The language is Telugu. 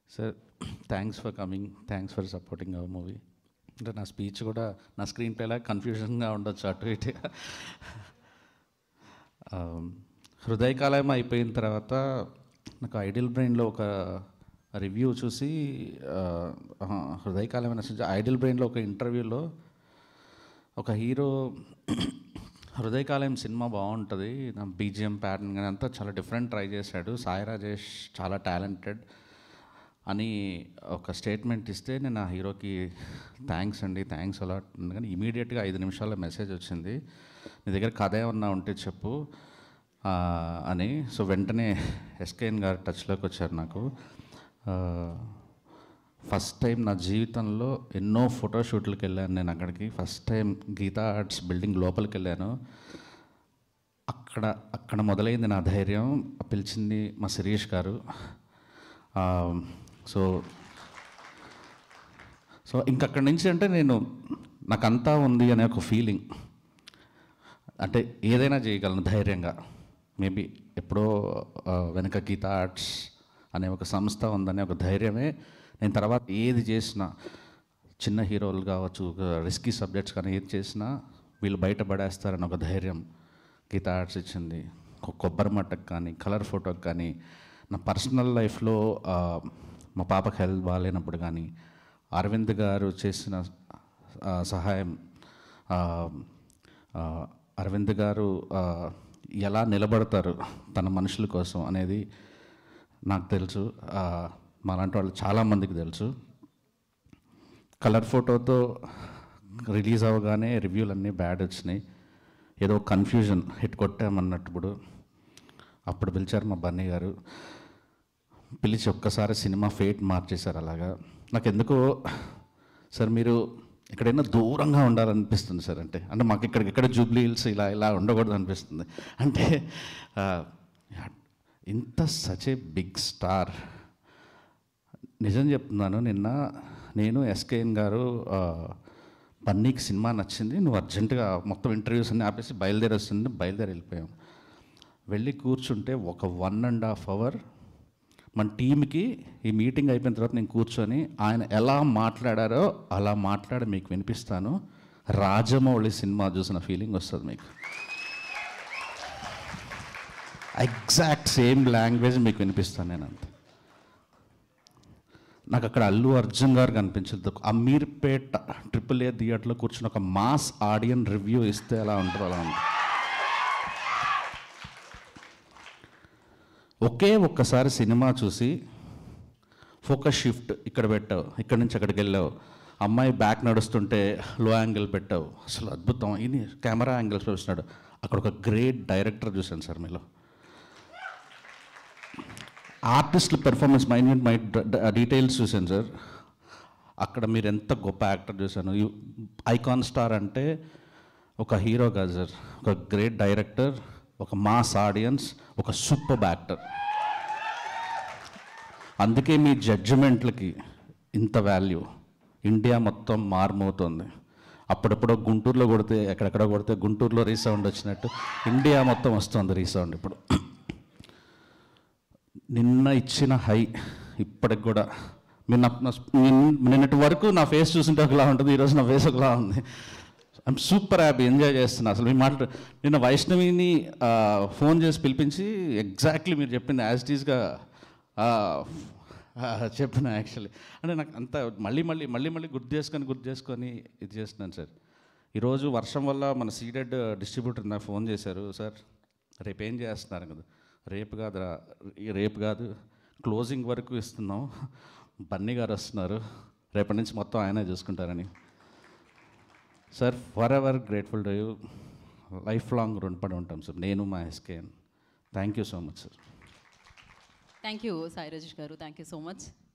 sir thanks for coming thanks for supporting our movie అంటే నా స్పీచ్ కూడా నా స్క్రీన్ ప్లేలా కన్ఫ్యూజన్గా ఉండొచ్చు అటు ఇటు హృదయకాలయం అయిపోయిన తర్వాత నాకు ఐడియల్ బ్రెయిన్లో ఒక రివ్యూ చూసి ఆ, ఆహా, హృదయకాలం నచ్చింది ఐడియల్ బ్రెయిన్లో ఒక ఇంటర్వ్యూలో ఒక హీరో హృదయకాలయం సినిమా బాగుంటుంది నా బీజిఎం ప్యాటర్న్ కానీ అంతా చాలా డిఫరెంట్ ట్రై చేశాడు సాయి రాజేష్ చాలా టాలెంటెడ్ అని ఒక స్టేట్మెంట్ ఇస్తే నేను ఆ హీరోకి థ్యాంక్స్ అండి థ్యాంక్స్ అలా కానీ ఇమీడియట్గా ఐదు నిమిషాల్లో మెసేజ్ వచ్చింది నీ దగ్గర కథ ఏమన్నా ఉంటే చెప్పు ఆ, అని సో వెంటనే ఎస్కేఎన్ గారు టచ్లోకి వచ్చారు నాకు ఫస్ట్ టైం నా జీవితంలో ఎన్నో ఫోటోషూట్లకు వెళ్ళాను నేను అక్కడికి first time Geetha Arts building లోపలికి వెళ్ళాను అక్కడ అక్కడ మొదలైంది నా ధైర్యం పిలిచింది మా శిరీష్ గారు ఆ, సో సో ఇంకక్కడి నుంచి అంటే నేను నాకంతా ఉంది అనే ఒక ఫీలింగ్ అంటే ఏదైనా చేయగలను ధైర్యంగా మేబీ ఎప్పుడో ఆ, వెనక గీతా ఆర్ట్స్ అనే ఒక సంస్థ ఉందనే ఒక ధైర్యమే నేను తర్వాత ఏది చేసినా చిన్న హీరోలు కావచ్చు రిస్కీ సబ్జెక్ట్స్ కానీ ఏది చేసినా వీళ్ళు బయటపడేస్తారని ఒక ధైర్యం గీతా ఆర్ట్స్ ఇచ్చింది ఒక కొబ్బరి మట్టకు కానీ కలర్ ఫోటోకి కానీ నా పర్సనల్ లైఫ్లో ఆ, మా పాపకి హెల్త్ బాగాలేనప్పుడు కానీ అరవింద్ గారు చేసిన ఆ, సహాయం ఆ, ఆ, అరవింద్ గారు ఆ, ఎలా నిలబడతారు తన మనుషుల కోసం అనేది నాకు తెలుసు ఆ, మాలాంటి వాళ్ళు చాలామందికి తెలుసు కలర్ ఫోటోతో రిలీజ్ అవ్వగానే రివ్యూలు అన్నీ బ్యాడ్ వచ్చినాయి ఏదో కన్ఫ్యూజన్ హిట్ కొట్టామన్నప్పుడు అప్పుడు పిలిచారు మా బన్నీ గారు పిలిచి ఒక్కసారి సినిమా ఫేట్ మార్చేశారు అలాగా నాకు ఎందుకో సార్ మీరు ఎక్కడైనా దూరంగా ఉండాలనిపిస్తుంది సార్ అంటే అంటే మాకు ఇక్కడ ఇక్కడ జూబ్లీ హిల్స్ ఇలా ఇలా ఉండకూడదు అనిపిస్తుంది అంటే ఆ, ఇంత సచ్ ఏ బిగ్ స్టార్ నిజం చెప్తున్నాను నిన్న నేను ఎస్కేఎన్ గారు ఆ, బన్నీకి సినిమా నచ్చింది నువ్వు అర్జెంటుగా మొత్తం ఇంటర్వ్యూస్ అన్ని ఆపేసి బయలుదేరి వస్తుంది బయలుదేరి వెళ్ళిపోయాం వెళ్ళి కూర్చుంటే ఒక వన్ అండ్ హాఫ్ అవర్ మన టీంకి ఈ మీటింగ్ అయిపోయిన తర్వాత నేను కూర్చొని ఆయన ఎలా మాట్లాడారో అలా మాట్లాడి మీకు వినిపిస్తాను రాజమౌళి సినిమా చూసిన ఫీలింగ్ వస్తుంది మీకు ఎగ్జాక్ట్ సేమ్ లాంగ్వేజ్ మీకు వినిపిస్తాను నేను అంతే నాకు అక్కడ అల్లు అర్జున్ గారు కనిపించదు అమీర్పేట్ ట్రిపుల్ ఏ థియేటర్లో కూర్చుని ఒక మాస్ ఆడియన్ రివ్యూ ఇస్తే ఎలా ఉంటుందో అలా ఉంటుంది ఒకే ఒక్కసారి సినిమా చూసి ఫోకస్ షిఫ్ట్ ఇక్కడ పెట్టావు ఇక్కడ నుంచి అక్కడికి వెళ్ళావు అమ్మాయి బ్యాక్ నడుస్తుంటే లో యాంగిల్ పెట్టావు అసలు అద్భుతం ఇది కెమెరా యాంగిల్స్ చూస్తున్నాడు అక్కడ ఒక గ్రేట్ డైరెక్టర్ చూశాను సార్ మీలో ఆర్టిస్టుల పెర్ఫార్మెన్స్ మైన్యూట్ మై డీటెయిల్స్ చూశాను సార్ అక్కడ మీరు ఎంత గొప్ప యాక్టర్ చూశాను ఐకాన్ స్టార్ అంటే ఒక హీరో కాదు సార్ ఒక గ్రేట్ డైరెక్టర్ ఒక మాస్ ఆడియన్స్ ఒక సూపర్ యాక్టర్ అందుకే మీ జడ్జిమెంట్లకి ఇంత వాల్యూ ఇండియా మొత్తం మారుమవుతుంది అప్పుడప్పుడు గుంటూరులో కొడితే ఎక్కడెక్కడ కొడితే గుంటూరులో రీసౌండ్ వచ్చినట్టు ఇండియా మొత్తం వస్తుంది రీసౌండ్ ఇప్పుడు నిన్న ఇచ్చిన హై ఇప్పటికి కూడా మీరు నా నా- నిన్- నిన్నటి వరకు నా ఫేస్ చూసింటే ఒకలా ఉంటుంది ఈరోజు నా ఫేస్ ఒకలా ఉంది ఐఎమ్ సూపర్ హ్యాపీ ఎంజాయ్ చేస్తున్నా అసలు మీ మాట నిన్న వైష్ణవిని ఆ, ఫోన్ చేసి పిలిపించి ఎగ్జాక్ట్లీ మీరు చెప్పింది యాజ్ ఇట్ ఈస్గా చెప్పిన యాక్చువల్లీ అంటే నాకు అంత మళ్ళీ మళ్ళీ మళ్ళీ మళ్ళీ గుర్తు చేసుకొని గుర్తు చేసుకొని ఇది చేస్తున్నాను సార్ ఈరోజు వర్షం వల్ల మన సీడెడ్ డిస్ట్రిబ్యూటర్ నాకు ఫోన్ చేశారు సార్ రేపు ఏం చేస్తున్నారు కదా రేపు కాదు రేపు కాదు క్లోజింగ్ వరకు ఇస్తున్నాం బన్నీ గారు వస్తున్నారు రేపటి నుంచి మొత్తం ఆయనే చూసుకుంటారని sir forever grateful to you lifelong రుణపడి ఉంటాం సార్ నేను మా SKN thank you so much sir thank you Sai Rajesh గారు థ్యాంక్ యూ సో మచ్